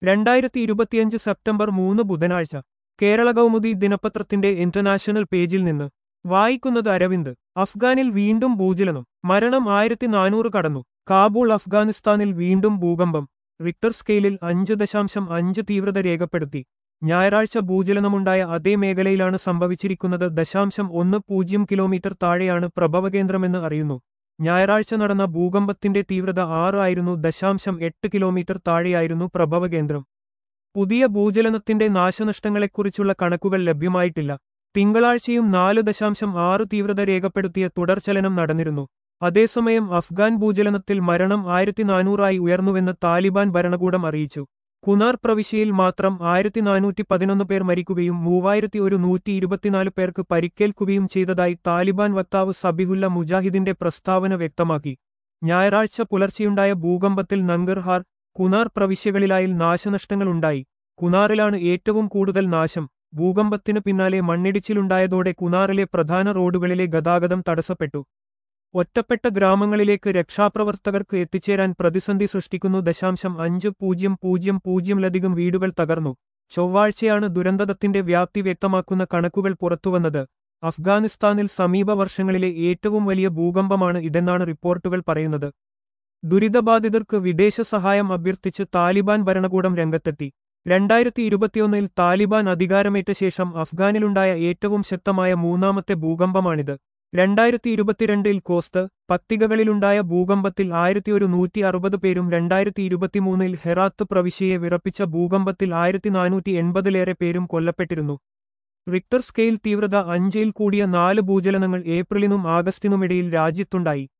രണ്ടായിരത്തി ഇരുപത്തിയഞ്ച് സെപ്റ്റംബർ മൂന്ന് ബുധനാഴ്ച കേരള കൗമുദി ദിനപത്രത്തിന്റെ ഇന്റർനാഷണൽ പേജിൽ നിന്ന് വായിക്കുന്നത് അരവിന്ദ് അഫ്ഗാനിൽ വീണ്ടും ഭൂചലനം മരണം ആയിരത്തി നാനൂറ് കടന്നു കാബൂൾ അഫ്ഗാനിസ്ഥാനിൽ വീണ്ടും ഭൂകമ്പം റിക്ടർ സ്കെയിലിൽ അഞ്ച് ദശാംശം അഞ്ച് തീവ്രത രേഖപ്പെടുത്തി ഞായറാഴ്ച ഭൂചലനമുണ്ടായ അതേ മേഖലയിലാണ് സംഭവിച്ചിരിക്കുന്നത് ദശാംശം ഒന്ന് പൂജ്യം കിലോമീറ്റർ താഴെയാണ് പ്രഭവകേന്ദ്രമെന്ന് അറിയുന്നു ഞായറാഴ്ച നടന്ന ഭൂകമ്പത്തിന്റെ തീവ്രത ആറ് ആയിരുന്നു ദശാംശം എട്ട് കിലോമീറ്റർ താഴെയായിരുന്നു പ്രഭവകേന്ദ്രം പുതിയ ഭൂചലനത്തിന്റെ നാശനഷ്ടങ്ങളെക്കുറിച്ചുള്ള കണക്കുകൾ ലഭ്യമായിട്ടില്ല തിങ്കളാഴ്ചയും നാല് ദശാംശം ആറ് തീവ്രത രേഖപ്പെടുത്തിയ തുടർചലനം നടന്നിരുന്നു അതേസമയം അഫ്ഗാൻ ഭൂചലനത്തിൽ മരണം ആയിരത്തി നാനൂറായി ഉയർന്നുവെന്ന് താലിബാൻ ഭരണകൂടം അറിയിച്ചു കുനാർ പ്രവിശ്യയിൽ മാത്രം ആയിരത്തി നാനൂറ്റി പതിനൊന്ന് പേർ മരിക്കുകയും മൂവായിരത്തി ഒരു നൂറ്റി ഇരുപത്തിനാല് പേർക്ക് പരിക്കേൽക്കുകയും ചെയ്തതായി താലിബാൻ വക്താവ് സബിഹുല്ല മുജാഹിദിന്റെ പ്രസ്താവന വ്യക്തമാക്കി ഞായറാഴ്ച പുലർച്ചെയുണ്ടായ ഭൂകമ്പത്തിൽ നങ്കർഹാർ കുനാർ പ്രവിശ്യകളിലായി നാശനഷ്ടങ്ങളുണ്ടായി കുനാറിലാണ് ഏറ്റവും കൂടുതൽ നാശം ഭൂകമ്പത്തിനു പിന്നാലെ മണ്ണിടിച്ചിലുണ്ടായതോടെ കുനാറിലെ പ്രധാന റോഡുകളിലെ ഗതാഗതം തടസ്സപ്പെട്ടു ഒറ്റപ്പെട്ട ഗ്രാമങ്ങളിലേക്ക് രക്ഷാപ്രവർത്തകർക്ക് എത്തിച്ചേരാൻ പ്രതിസന്ധി സൃഷ്ടിക്കുന്നു ദശാംശം അഞ്ച് പൂജ്യം പൂജ്യം പൂജ്യംലധികം വീടുകൾ തകർന്നു ചൊവ്വാഴ്ചയാണ് ദുരന്തത്തിന്റെ വ്യാപ്തി വ്യക്തമാക്കുന്ന കണക്കുകൾ പുറത്തുവന്നത് അഫ്ഗാനിസ്ഥാനിൽ സമീപ വർഷങ്ങളിലെ ഏറ്റവും വലിയ ഭൂകമ്പമാണ് ഇതെന്നാണ് റിപ്പോർട്ടുകൾ പറയുന്നത് ദുരിതബാധിതർക്ക് വിദേശ സഹായം അഭ്യർത്ഥിച്ച് താലിബാൻ ഭരണകൂടം രംഗത്തെത്തി രണ്ടായിരത്തി ഇരുപത്തിയൊന്നിൽ താലിബാൻ അധികാരമേറ്റ ശേഷം അഫ്ഗാനിലുണ്ടായ ഏറ്റവും ശക്തമായ മൂന്നാമത്തെ ഭൂകമ്പമാണിത് രണ്ടായിരത്തി ഇരുപത്തിരണ്ടിൽ കോസ്ത് പത്തികകളിലുണ്ടായ ഭൂകമ്പത്തിൽ ആയിരത്തി ഒരു നൂറ്റി അറുപത് പേരും രണ്ടായിരത്തി ഇരുപത്തിമൂന്നിൽ ഹെറാത്ത് പ്രവിശ്യയെ വിറപ്പിച്ച ഭൂകമ്പത്തിൽ ആയിരത്തി നാനൂറ്റി എൺപതിലേറെ പേരും കൊല്ലപ്പെട്ടിരുന്നു റിക്ടർ സ്കെയിൽ തീവ്രത അഞ്ചിൽ കൂടിയ നാല് ഭൂചലനങ്ങൾ ഏപ്രിലിനും ആഗസ്റ്റിനുമിടയിൽ രാജ്യത്തുണ്ടായി